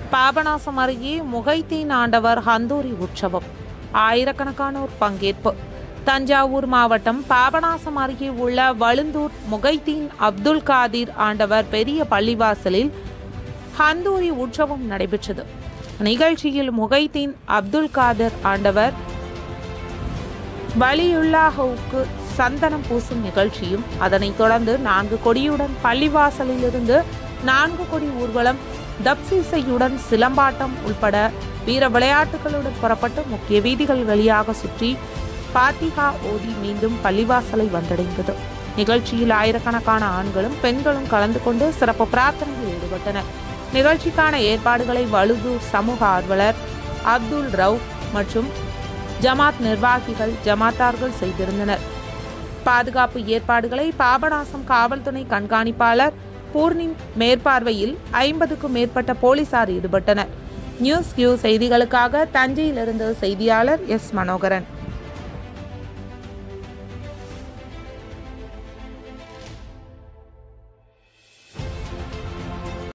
பாபநாசம் அருகே முகைத்தீன் ஆண்டவர் ஹந்தூரி உற்சவம் ஆயிரக்கணக்கானோர் பங்கேற்பு தஞ்சாவூர் மாவட்டம் பாபநாசம் அருகே உள்ள வழுந்தூர் முகைத்தீன் அப்துல் காதிர் ஆண்டவர் பெரிய பள்ளிவாசலில் ஹந்தூரி உற்சவம் நடைபெற்றது நிகழ்ச்சியில் முகைத்தீன் அப்துல் காதர் ஆண்டவர் வலியுல்லாஹுவுக்கு சந்தனம் பூசும் நிகழ்ச்சியும் அதனைத் தொடர்ந்து நான்கு கொடியுடன் பள்ளிவாசலிலிருந்து நான்கு கொடி ஊர்வலம் தப்சீசையுடன் சிலம்பாட்டம் உள்பட வீர விளையாட்டுகளுடன் புறப்பட்டு முக்கிய வீதிகள் வழியாக சுற்றி பாத்திகா ஓதி மீண்டும் பள்ளிவாசலை வந்தடைந்தது நிகழ்ச்சியில் ஆயிரக்கணக்கான ஆண்களும் பெண்களும் கலந்து கொண்டு சிறப்பு பிரார்த்தனையில் ஈடுபட்டனர் நிகழ்ச்சிக்கான ஏற்பாடுகளை வலுதூர் சமூக ஆர்வலர் அப்துல் ரவுப் மற்றும் ஜமாத் நிர்வாகிகள் ஜமாத்தார்கள் செய்திருந்தனர் பாதுகாப்பு ஏற்பாடுகளை பாபநாசம் காவல்துறை கண்காணிப்பாளர் பூர்ணிம் மேற்பார்வையில் ஐம்பதுக்கும் மேற்பட்ட போலீசார் ஈடுபட்டனர் நியூஸ் கியூ செய்திகளுக்காக தஞ்சையிலிருந்து செய்தியாளர் எஸ் மனோகரன்